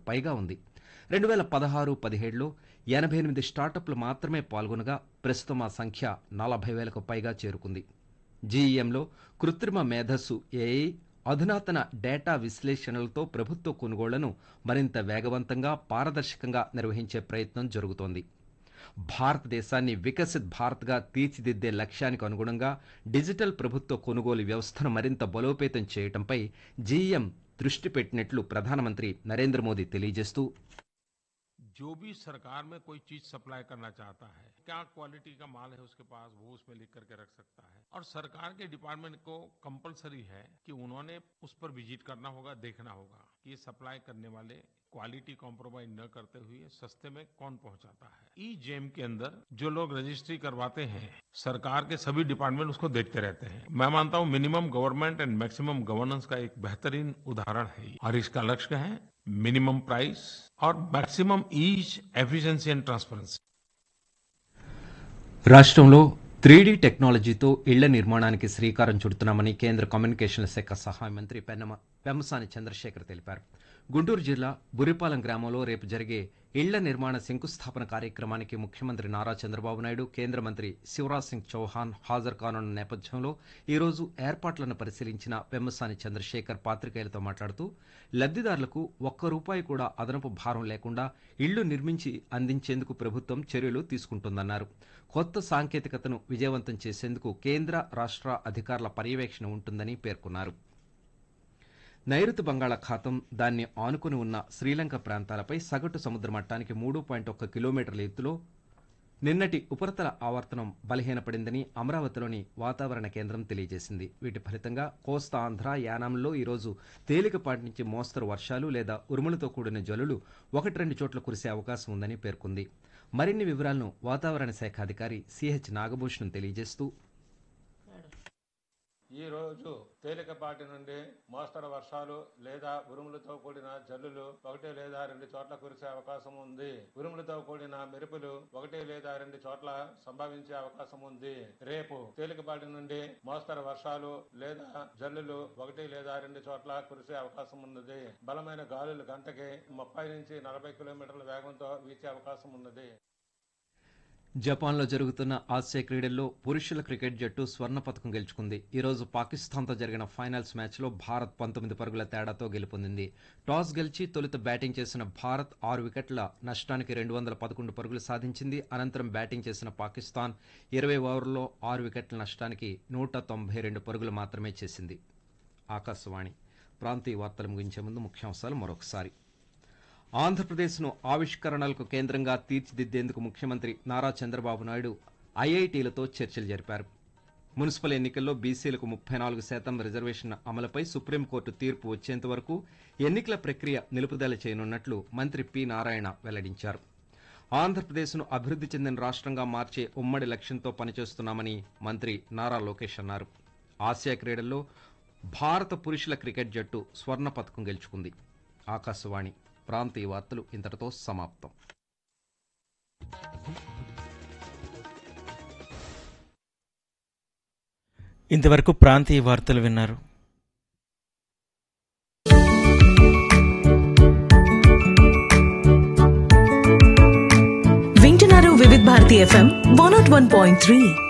పైగా ఉంది రెండు వేల పదహారు పదిహేడులో ఎనభై ఎనిమిది స్టార్టప్లు మాత్రమే పాల్గొనగా ప్రస్తుతం ఆ సంఖ్య నలభై వేలకు పైగా చేరుకుంది జీఈఎంలో కృత్రిమ మేధస్సు ఏఐ అధునాతన డేటా విశ్లేషణలతో ప్రభుత్వ కొనుగోళ్లను మరింత వేగవంతంగా పారదర్శకంగా నిర్వహించే ప్రయత్నం జరుగుతోంది భారతదేశాన్ని వికసిత్ భారత్గా తీర్చిదిద్దే లక్ష్యానికి అనుగుణంగా డిజిటల్ ప్రభుత్వ కొనుగోలు వ్యవస్థను మరింత బలోపేతం చేయడంపై జీఎం దృష్టి పెట్టినట్లు ప్రధానమంత్రి నరేంద్ర మోదీ తెలియజేస్తూ जो भी सरकार में कोई चीज सप्लाई करना चाहता है क्या क्वालिटी का माल है उसके पास वो उसमें लिख करके रख सकता है और सरकार के डिपार्टमेंट को कंपलसरी है कि उन्होंने उस पर विजिट करना होगा देखना होगा कि ये सप्लाई करने वाले क्वालिटी कॉम्प्रोमाइज न करते हुए सस्ते में कौन पहुंचाता है ई जेम के अंदर जो लोग रजिस्ट्री करवाते हैं सरकार के सभी डिपार्टमेंट उसको देखते रहते हैं मैं मानता हूं minimum government and maximum governance का एक बेहतरीन उदाहरण है ये। और इसका लक्ष्य है मिनिमम प्राइस और maximum ease efficiency and transparency రాష్ట్రంలో త్రీడీ టెక్నాలజీతో ఇళ్ల నిర్మాణానికి శ్రీకారం చుడుతున్నామని కేంద్ర కమ్యూనికేషన్ల శాఖ సహాయ మంత్రి పెన్నమ పెమ్మసాని చంద్రశేఖర్ తెలిపారు గుంటూరు జిల్లా బురిపాలెం గ్రామంలో రేపు జరిగే ఇళ్ల నిర్మాణ శంకుస్థాపన కార్యక్రమానికి ముఖ్యమంత్రి నారా చంద్రబాబు నాయుడు కేంద్ర మంత్రి శివరాజ్ సింగ్ చౌహాన్ హాజరు కానున్న నేపథ్యంలో ఈరోజు ఏర్పాట్లను పరిశీలించిన పెమ్మసాని చంద్రశేఖర్ పాత్రికేయులతో మాట్లాడుతూ లబ్ధిదారులకు ఒక్క రూపాయి కూడా అదనపు భారం లేకుండా ఇళ్లు నిర్మించి అందించేందుకు ప్రభుత్వం చర్యలు తీసుకుంటుందన్నారు కొత్త సాంకేతికతను విజయవంతం చేసేందుకు కేంద్ర రాష్ట్ర అధికారుల పర్యవేక్షణ ఉంటుందని పేర్కొన్నారు నైరుతి బంగాళాఖాతం దాన్ని ఆనుకుని ఉన్న శ్రీలంక ప్రాంతాలపై సగటు సముద్ర మట్టానికి మూడు పాయింట్ ఒక్క కిలోమీటర్ల ఎత్తులో నిన్నటి ఉపరితల ఆవర్తనం బలహీనపడిందని అమరావతిలోని వాతావరణ కేంద్రం తెలియజేసింది వీటి ఫలితంగా కోస్తా ఆంధ్ర యానాంలో ఈరోజు తేలికపాటి నుంచి మోస్తరు వర్షాలు లేదా ఉరుములతో కూడిన జల్లులు ఒకటి రెండు చోట్ల కురిసే అవకాశం ఉందని పేర్కొంది మరిన్ని వివరాలను వాతావరణ శాఖ అధికారి సిహెచ్ నాగభూషణం తెలియజేస్తూ ఈ రోజు తేలికపాటి నుండి మోస్తరు వర్షాలు లేదా ఉరుములతో కూడిన జల్లులు ఒకటి లేదా రెండు చోట్ల కురిసే అవకాశం ఉంది ఉరుములతో కూడిన మెరుపులు ఒకటి లేదా రెండు చోట్ల సంభవించే అవకాశం ఉంది రేపు తేలికపాటి నుండి మోస్తరు వర్షాలు లేదా జల్లులు ఒకటి లేదా రెండు చోట్ల కురిసే అవకాశం ఉన్నది బలమైన గాలులు గంటకి ముప్పై నుంచి నలభై కిలోమీటర్ల వేగంతో వీచే అవకాశం ఉన్నది జపాన్లో జరుగుతున్న ఆసియా క్రీడల్లో పురుషుల క్రికెట్ జట్టు స్వర్ణ పథకం గెలుచుకుంది ఈరోజు పాకిస్తాన్తో జరిగిన ఫైనల్స్ మ్యాచ్లో భారత్ పంతొమ్మిది పరుగుల తేడాతో గెలుపొందింది టాస్ గెలిచి తొలుత బ్యాటింగ్ చేసిన భారత్ ఆరు వికెట్ల నష్టానికి రెండు వందల పదకొండు పరుగులు సాధించింది అనంతరం బ్యాటింగ్ చేసిన పాకిస్తాన్ ఇరవై ఓవర్లలో ఆరు వికెట్ల నష్టానికి నూట తొంభై రెండు పరుగులు మాత్రమే చేసింది ఆకాశవాణి ప్రాంతీయ వార్తలు ముగించే ముందు ముఖ్యాంశాలు మరొకసారి ఆంధ్రప్రదేశ్ను ఆవిష్కరణలకు కేంద్రంగా తీర్చిదిద్దేందుకు ముఖ్యమంత్రి నారా చంద్రబాబు నాయుడు ఐఐటీలతో చర్చలు జరిపారు మున్సిపల్ ఎన్నికల్లో బీసీలకు ముప్పై నాలుగు శాతం రిజర్వేషన్ అమలుపై సుప్రీంకోర్టు తీర్పు వచ్చేంత వరకు ఎన్నికల ప్రక్రియ నిలుపుదల చేయనున్నట్లు మంత్రి పి నారాయణ వెల్లడించారు ఆంధ్రప్రదేశ్ను అభివృద్ధి చెందిన రాష్ట్రంగా మార్చే ఉమ్మడి లక్ష్యంతో పనిచేస్తున్నామని మంత్రి నారా లోకేష్ అన్నారు ఆసియా క్రీడల్లో భారత పురుషుల క్రికెట్ జట్టు స్వర్ణ పథకం గెలుచుకుంది ఆకాశవాణి ప్రాంతీయ వార్తలు ఇంతటితో సమాప్తం ఇంతవరకు ప్రాంతీయ వార్తలు విన్నారు వింటున్నారు Vividh Bharati FM one nought one point three